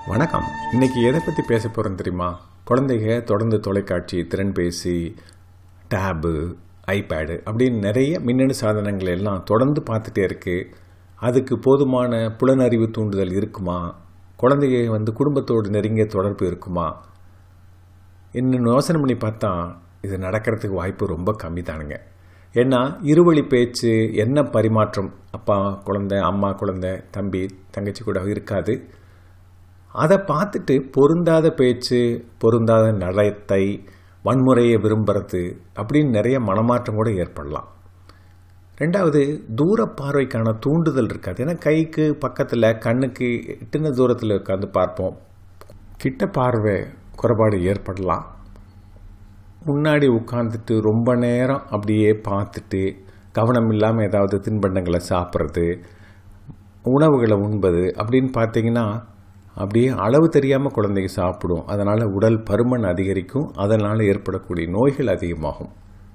வணக்கம் இன்னைக்கு எதை பற்றி பேச போகிறோம் தெரியுமா குழந்தைங்க தொடர்ந்து தொலைக்காட்சி திறன்பேசி டேபு ஐபேடு அப்படின்னு நிறைய மின்னணு சாதனங்கள் எல்லாம் தொடர்ந்து பார்த்துட்டே இருக்கு அதுக்கு போதுமான புலனறிவு தூண்டுதல் இருக்குமா குழந்தைங்க வந்து குடும்பத்தோடு நெருங்கிய தொடர்பு இருக்குமா இன்னும் யோசனை பண்ணி பார்த்தா இது நடக்கிறதுக்கு வாய்ப்பு ரொம்ப கம்மி தானுங்க ஏன்னா இருவழி பேச்சு என்ன பரிமாற்றம் அப்பா குழந்தை அம்மா குழந்தை தம்பி தங்கச்சி கூட இருக்காது அதை பார்த்துட்டு பொருந்தாத பேச்சு பொருந்தாத நடத்தை வன்முறையை விரும்புறது அப்படின்னு நிறைய மனமாற்றம் கூட ஏற்படலாம் ரெண்டாவது தூர பார்வைக்கான தூண்டுதல் இருக்காது ஏன்னா கைக்கு பக்கத்தில் கண்ணுக்கு எட்டின தூரத்தில் உட்காந்து பார்ப்போம் கிட்ட பார்வை குறைபாடு ஏற்படலாம் முன்னாடி உட்காந்துட்டு ரொம்ப நேரம் அப்படியே பார்த்துட்டு கவனம் இல்லாமல் ஏதாவது தின்பண்டங்களை சாப்பிட்றது உணவுகளை உண்பது அப்படின்னு பார்த்தீங்கன்னா அப்படியே அளவு தெரியாமல் குழந்தைங்க சாப்பிடும் அதனால் உடல் பருமன் அதிகரிக்கும் அதனால் ஏற்படக்கூடிய நோய்கள் அதிகமாகும்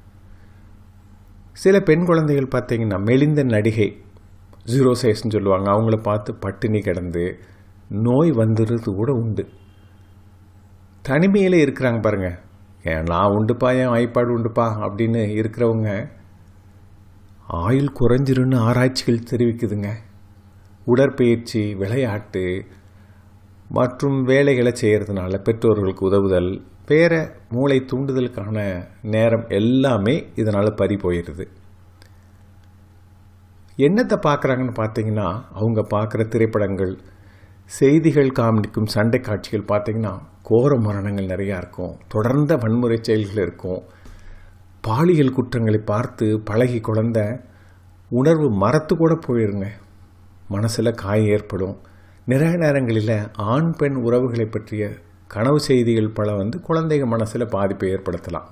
சில பெண் குழந்தைகள் பார்த்தீங்கன்னா மெலிந்த நடிகை ஜீரோ சைஸ்ன்னு சொல்லுவாங்க அவங்கள பார்த்து பட்டினி கிடந்து நோய் வந்துடுறது கூட உண்டு தனிமையிலே இருக்கிறாங்க பாருங்க ஏன் நான் உண்டுப்பா என் ஐபாடு உண்டுப்பா அப்படின்னு இருக்கிறவங்க ஆயுள் குறைஞ்சிருன்னு ஆராய்ச்சிகள் தெரிவிக்குதுங்க உடற்பயிற்சி விளையாட்டு மற்றும் வேலைகளை செய்கிறதுனால பெற்றோர்களுக்கு உதவுதல் வேற மூளை தூண்டுதலுக்கான நேரம் எல்லாமே இதனால் பறி போயிடுது என்னத்தை பார்க்குறாங்கன்னு பார்த்தீங்கன்னா அவங்க பார்க்குற திரைப்படங்கள் செய்திகள் காமிக்கும் சண்டை காட்சிகள் பார்த்தீங்கன்னா கோர மரணங்கள் நிறையா இருக்கும் தொடர்ந்த வன்முறை செயல்கள் இருக்கும் பாலியல் குற்றங்களை பார்த்து பழகி குழந்த உணர்வு மரத்து கூட போயிருங்க மனசில் காயம் ஏற்படும் நிறைய நேரங்களில் ஆண் பெண் உறவுகளை பற்றிய கனவு செய்திகள் பல வந்து குழந்தைங்க மனசில் பாதிப்பை ஏற்படுத்தலாம்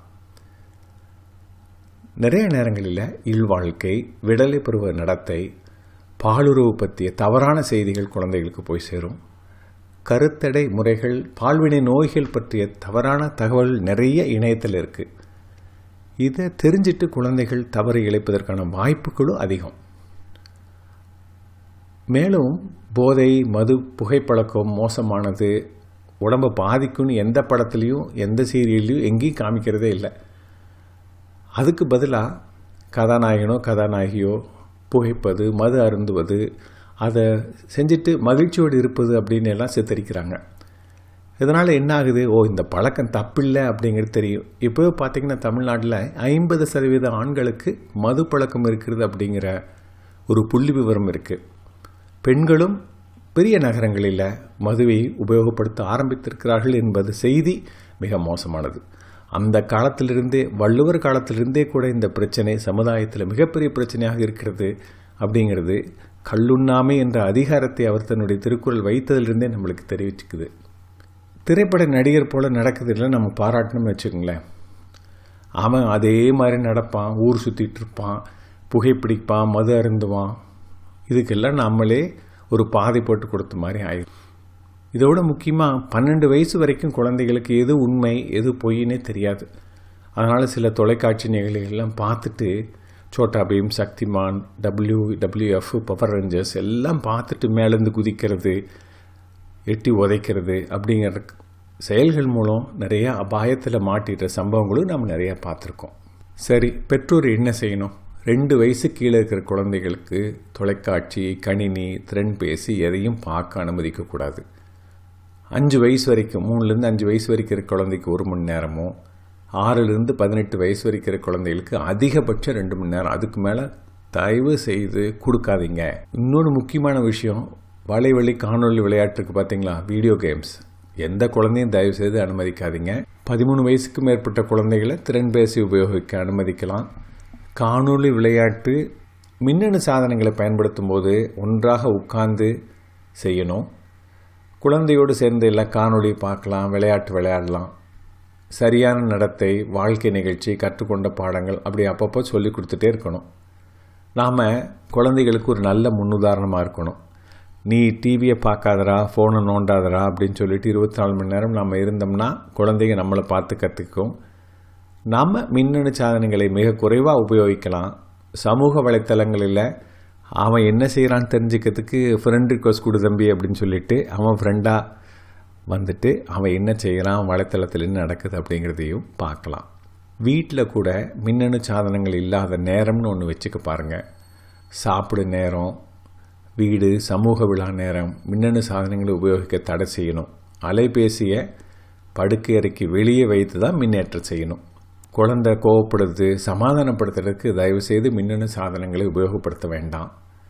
நிறைய நேரங்களில் இல்வாழ்க்கை விடலை பருவ நடத்தை பாலுறவு பற்றிய தவறான செய்திகள் குழந்தைகளுக்கு போய் சேரும் கருத்தடை முறைகள் பால்வினை நோய்கள் பற்றிய தவறான தகவல் நிறைய இணையத்தில் இருக்குது இதை தெரிஞ்சிட்டு குழந்தைகள் தவறு இழைப்பதற்கான வாய்ப்புகளும் அதிகம் மேலும் போதை மது புகைப்பழக்கம் மோசமானது உடம்பை பாதிக்கும்னு எந்த படத்துலையும் எந்த சீரியல்லையும் எங்கேயும் காமிக்கிறதே இல்லை அதுக்கு பதிலாக கதாநாயகனோ கதாநாயகியோ புகைப்பது மது அருந்துவது அதை செஞ்சுட்டு மகிழ்ச்சியோடு இருப்பது அப்படின்னு எல்லாம் சித்தரிக்கிறாங்க இதனால் என்ன ஆகுது ஓ இந்த பழக்கம் தப்பில்லை அப்படிங்கிறது தெரியும் இப்போ பார்த்தீங்கன்னா தமிழ்நாட்டில் ஐம்பது சதவீத ஆண்களுக்கு மது பழக்கம் இருக்கிறது அப்படிங்கிற ஒரு புள்ளி விவரம் இருக்குது பெண்களும் பெரிய நகரங்களில் மதுவை உபயோகப்படுத்த ஆரம்பித்திருக்கிறார்கள் என்பது செய்தி மிக மோசமானது அந்த காலத்திலிருந்தே வள்ளுவர் காலத்திலிருந்தே கூட இந்த பிரச்சனை சமுதாயத்தில் மிகப்பெரிய பிரச்சனையாக இருக்கிறது அப்படிங்கிறது கல்லுண்ணாமை என்ற அதிகாரத்தை அவர் தன்னுடைய திருக்குறள் வைத்ததிலிருந்தே நம்மளுக்கு தெரிவிச்சுக்குது திரைப்பட நடிகர் போல நடக்குதுல நம்ம பாராட்டணும்னு வச்சுக்கோங்களேன் அவன் அதே மாதிரி நடப்பான் ஊர் சுற்றிட்டு இருப்பான் புகைப்பிடிப்பான் மது அருந்துவான் இதுக்கெல்லாம் நம்மளே ஒரு பாதை போட்டு கொடுத்த மாதிரி ஆயிடும் இதோட முக்கியமாக பன்னெண்டு வயசு வரைக்கும் குழந்தைகளுக்கு எது உண்மை எது பொய்னே தெரியாது அதனால் சில தொலைக்காட்சி நிகழ்ச்சிகள்லாம் பார்த்துட்டு Chhota Bheem Shaktimaan W WWF Power Rangers எல்லாம் பார்த்துட்டு மேலேருந்து குதிக்கிறது எட்டி உதைக்கிறது அப்படிங்கிற செயல்கள் மூலம் நிறைய அபாயத்தில் மாட்டிட்ட சம்பவங்களும் நம்ம நிறையா பார்த்துருக்கோம் சரி பெற்றோர் என்ன செய்யணும் ரெண்டு வயசு கீழே இருக்கிற குழந்தைகளுக்கு தொலைக்காட்சி கணினி திறன்பேசி எதையும் பார்க்க அனுமதிக்கக்கூடாது அஞ்சு வயசு வரைக்கும் மூணுலேருந்து அஞ்சு வயசு வரைக்கும் இருக்கிற குழந்தைக்கு ஒரு மணி நேரமும் ஆறுலேருந்து பதினெட்டு வயசு வரைக்கும் இருக்கிற குழந்தைகளுக்கு அதிகபட்சம் ரெண்டு மணி நேரம் அதுக்கு மேலே தயவு செய்து கொடுக்காதீங்க இன்னொரு முக்கியமான விஷயம் வலைவழி காணொலி விளையாட்டுக்கு பார்த்தீங்களா வீடியோ கேம்ஸ் எந்த குழந்தையும் தயவு செய்து அனுமதிக்காதீங்க பதிமூணு வயசுக்கு மேற்பட்ட குழந்தைகளை திறன்பேசி உபயோகிக்க அனுமதிக்கலாம் காணொலி விளையாட்டு மின்னணு சாதனங்களை பயன்படுத்தும் போது ஒன்றாக உட்கார்ந்து செய்யணும் குழந்தையோடு சேர்ந்து எல்லாம் காணொலி பார்க்கலாம் விளையாட்டு விளையாடலாம் சரியான நடத்தை வாழ்க்கை நிகழ்ச்சி கற்றுக்கொண்ட பாடங்கள் அப்படி அப்பப்போ சொல்லி கொடுத்துட்டே இருக்கணும் நாம் குழந்தைகளுக்கு ஒரு நல்ல முன்னுதாரணமாக இருக்கணும் நீ டிவியை பார்க்காதரா ஃபோனை நோண்டாதரா அப்படின்னு சொல்லிட்டு இருபத்தி நாலு மணி நேரம் நம்ம இருந்தோம்னா குழந்தைங்க நம்மளை பார்த்து கற்றுக்கும் நாம் மின்னணு சாதனங்களை மிக குறைவாக உபயோகிக்கலாம் சமூக வலைத்தளங்களில் அவன் என்ன செய்கிறான்னு தெரிஞ்சுக்கிறதுக்கு ஃப்ரெண்ட் ரிக்வஸ்ட் கொடு தம்பி அப்படின்னு சொல்லிட்டு அவன் ஃப்ரெண்டாக வந்துட்டு அவன் என்ன செய்கிறான் வலைத்தளத்தில் என்ன நடக்குது அப்படிங்கிறதையும் பார்க்கலாம் வீட்டில் கூட மின்னணு சாதனங்கள் இல்லாத நேரம்னு ஒன்று வச்சுக்க பாருங்கள் சாப்பிடு நேரம் வீடு சமூக விழா நேரம் மின்னணு சாதனங்களை உபயோகிக்க தடை செய்யணும் அலைபேசியை படுக்கை அறைக்கு வெளியே வைத்து தான் மின்னேற்றம் செய்யணும் குழந்தை கோவப்படுறது சமாதானப்படுத்துறதுக்கு தயவுசெய்து மின்னணு சாதனங்களை உபயோகப்படுத்த வேண்டாம்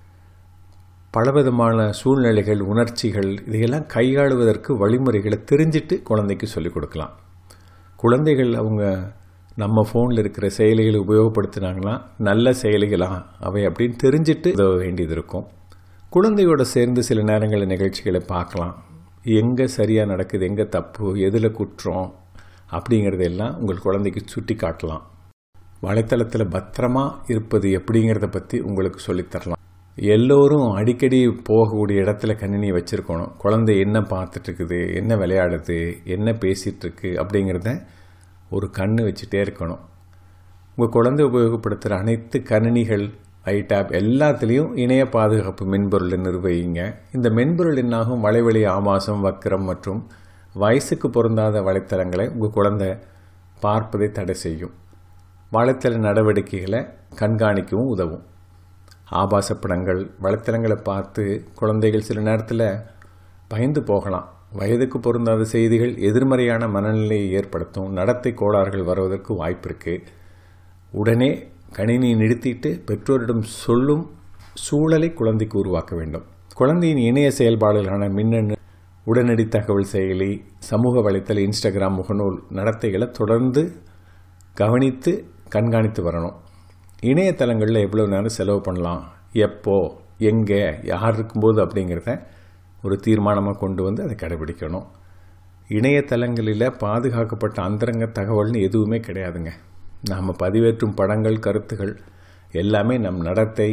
பலவிதமான சூழ்நிலைகள் உணர்ச்சிகள் இதையெல்லாம் கையாளுவதற்கு வழிமுறைகளை தெரிஞ்சிட்டு குழந்தைக்கு சொல்லிக் கொடுக்கலாம் குழந்தைகள் அவங்க நம்ம ஃபோனில் இருக்கிற செயலிகளை உபயோகப்படுத்தினாங்கன்னா நல்ல செயலிகளா அவை அப்படின்னு தெரிஞ்சிட்டு உதவ வேண்டியது இருக்கும் குழந்தையோட சேர்ந்து சில நேரங்களில் நிகழ்ச்சிகளை பார்க்கலாம் எங்கே சரியாக நடக்குது எங்கே தப்பு எதில் குற்றம் அப்படிங்கிறதெல்லாம் உங்கள் குழந்தைக்கு சுட்டி காட்டலாம் வலைத்தளத்தில் பத்திரமா இருப்பது எப்படிங்கிறத பற்றி உங்களுக்கு சொல்லித்தரலாம் எல்லோரும் அடிக்கடி போகக்கூடிய இடத்துல கணினி வச்சுருக்கணும் குழந்தை என்ன பார்த்துட்ருக்குது என்ன விளையாடுது என்ன பேசிகிட்ருக்கு அப்படிங்கிறத ஒரு கண்ணு வச்சுட்டே இருக்கணும் உங்கள் குழந்தை உபயோகப்படுத்துகிற அனைத்து கணினிகள் ஐடேப் எல்லாத்துலேயும் இணைய பாதுகாப்பு மென்பொருளை நிர்வகிங்க இந்த மென்பொருள் என்னாகும் வலைவழி ஆபாசம் வக்கிரம் மற்றும் வயசுக்கு பொருந்தாத வலைத்தளங்களை உங்கள் குழந்தை பார்ப்பதை தடை செய்யும் வலைத்தள நடவடிக்கைகளை கண்காணிக்கவும் உதவும் ஆபாச படங்கள் வலைத்தளங்களை பார்த்து குழந்தைகள் சில நேரத்தில் பயந்து போகலாம் வயதுக்கு பொருந்தாத செய்திகள் எதிர்மறையான மனநிலையை ஏற்படுத்தும் நடத்தை கோளாறுகள் வருவதற்கு வாய்ப்பு இருக்குது உடனே கணினியை நிறுத்திட்டு பெற்றோரிடம் சொல்லும் சூழலை குழந்தைக்கு உருவாக்க வேண்டும் குழந்தையின் இணைய செயல்பாடுகளான மின்னணு உடனடி தகவல் செயலி சமூக வலைத்தள இன்ஸ்டாகிராம் முகநூல் நடத்தைகளை தொடர்ந்து கவனித்து கண்காணித்து வரணும் இணையதளங்களில் எவ்வளோ நேரம் செலவு பண்ணலாம் எப்போ எங்கே யார் இருக்கும்போது அப்படிங்கிறத ஒரு தீர்மானமாக கொண்டு வந்து அதை கடைபிடிக்கணும் இணையதளங்களில் பாதுகாக்கப்பட்ட அந்தரங்க தகவல்னு எதுவுமே கிடையாதுங்க நாம் பதிவேற்றும் படங்கள் கருத்துகள் எல்லாமே நம் நடத்தை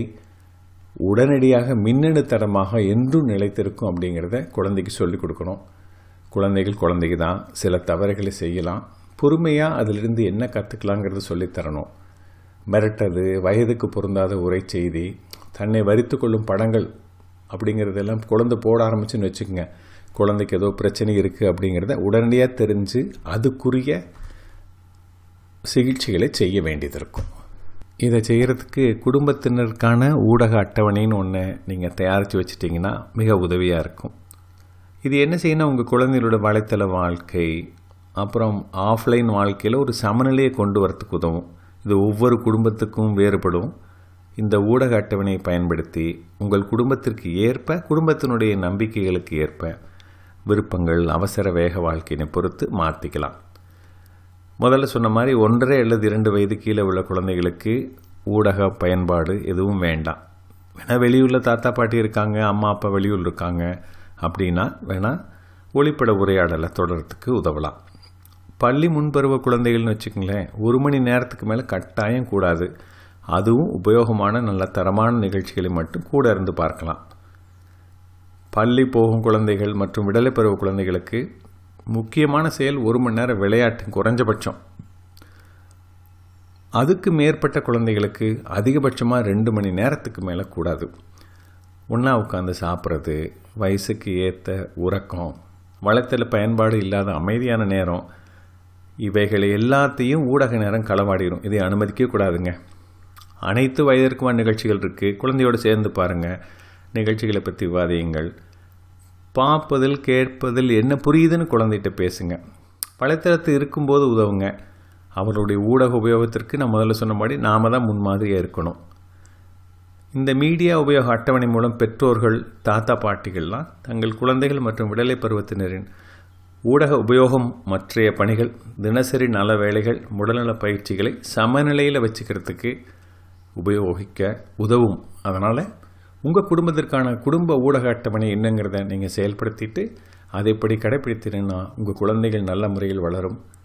உடனடியாக மின்னணு தரமாக என்றும் நிலைத்திருக்கும் அப்படிங்கிறத குழந்தைக்கு சொல்லிக் கொடுக்கணும் குழந்தைகள் குழந்தைக்கு தான் சில தவறுகளை செய்யலாம் பொறுமையாக அதிலிருந்து என்ன கற்றுக்கலாங்கிறத சொல்லித்தரணும் மிரட்டது வயதுக்கு பொருந்தாத உரை செய்தி தன்னை வரித்து கொள்ளும் படங்கள் அப்படிங்கிறதெல்லாம் குழந்தை போட ஆரம்பிச்சுன்னு வச்சுக்கோங்க குழந்தைக்கு ஏதோ பிரச்சனை இருக்குது அப்படிங்கிறத உடனடியாக தெரிஞ்சு அதுக்குரிய சிகிச்சைகளை செய்ய வேண்டியது இருக்கும் இதை செய்கிறதுக்கு குடும்பத்தினருக்கான ஊடக அட்டவணைன்னு ஒன்று நீங்கள் தயாரித்து வச்சிட்டிங்கன்னா மிக உதவியாக இருக்கும் இது என்ன செய்யணும் உங்கள் குழந்தைகளோட வலைத்தள வாழ்க்கை அப்புறம் ஆஃப்லைன் வாழ்க்கையில் ஒரு சமநிலையை கொண்டு வரத்துக்கு உதவும் இது ஒவ்வொரு குடும்பத்துக்கும் வேறுபடும் இந்த ஊடக அட்டவணையை பயன்படுத்தி உங்கள் குடும்பத்திற்கு ஏற்ப குடும்பத்தினுடைய நம்பிக்கைகளுக்கு ஏற்ப விருப்பங்கள் அவசர வேக வாழ்க்கையினை பொறுத்து மாற்றிக்கலாம் முதல்ல சொன்ன மாதிரி ஒன்றரை அல்லது இரண்டு வயது கீழே உள்ள குழந்தைகளுக்கு ஊடக பயன்பாடு எதுவும் வேண்டாம் வேணால் வெளியூரில் தாத்தா பாட்டி இருக்காங்க அம்மா அப்பா வெளியூர் இருக்காங்க அப்படின்னா வேணால் ஒளிப்பட உரையாடலை தொடர்றதுக்கு உதவலாம் பள்ளி முன்பருவ குழந்தைகள்னு வச்சுக்கோங்களேன் ஒரு மணி நேரத்துக்கு மேலே கட்டாயம் கூடாது அதுவும் உபயோகமான நல்ல தரமான நிகழ்ச்சிகளை மட்டும் கூட இருந்து பார்க்கலாம் பள்ளி போகும் குழந்தைகள் மற்றும் விடலை பருவ குழந்தைகளுக்கு முக்கியமான செயல் ஒரு மணி நேரம் விளையாட்டு குறைஞ்சபட்சம் அதுக்கு மேற்பட்ட குழந்தைகளுக்கு அதிகபட்சமாக ரெண்டு மணி நேரத்துக்கு மேலே கூடாது ஒன்றா உட்காந்து சாப்பிட்றது வயசுக்கு ஏற்ற உறக்கம் வளர்த்தல பயன்பாடு இல்லாத அமைதியான நேரம் இவைகளை எல்லாத்தையும் ஊடக நேரம் களவாடிடும் இதை அனுமதிக்க கூடாதுங்க அனைத்து வயதிற்குமான நிகழ்ச்சிகள் இருக்குது குழந்தையோடு சேர்ந்து பாருங்கள் நிகழ்ச்சிகளை பற்றி விவாதியுங்கள் பார்ப்பதில் கேட்பதில் என்ன புரியுதுன்னு குழந்தைகிட்ட பேசுங்க வலைத்தளத்தில் இருக்கும்போது உதவுங்க அவருடைய ஊடக உபயோகத்திற்கு நான் முதல்ல சொன்னபடி நாம் தான் முன்மாதிரியாக இருக்கணும் இந்த மீடியா உபயோக அட்டவணை மூலம் பெற்றோர்கள் தாத்தா பாட்டிகள்லாம் தங்கள் குழந்தைகள் மற்றும் விடலை பருவத்தினரின் ஊடக உபயோகம் மற்றைய பணிகள் தினசரி நல வேலைகள் உடல்நல பயிற்சிகளை சமநிலையில் வச்சுக்கிறதுக்கு உபயோகிக்க உதவும் அதனால் உங்கள் குடும்பத்திற்கான குடும்ப ஊடக அட்டவணை என்னங்கிறத நீங்கள் செயல்படுத்திட்டு அதைப்படி கடைப்பிடித்தீங்கன்னா உங்கள் குழந்தைகள் நல்ல முறையில் வளரும்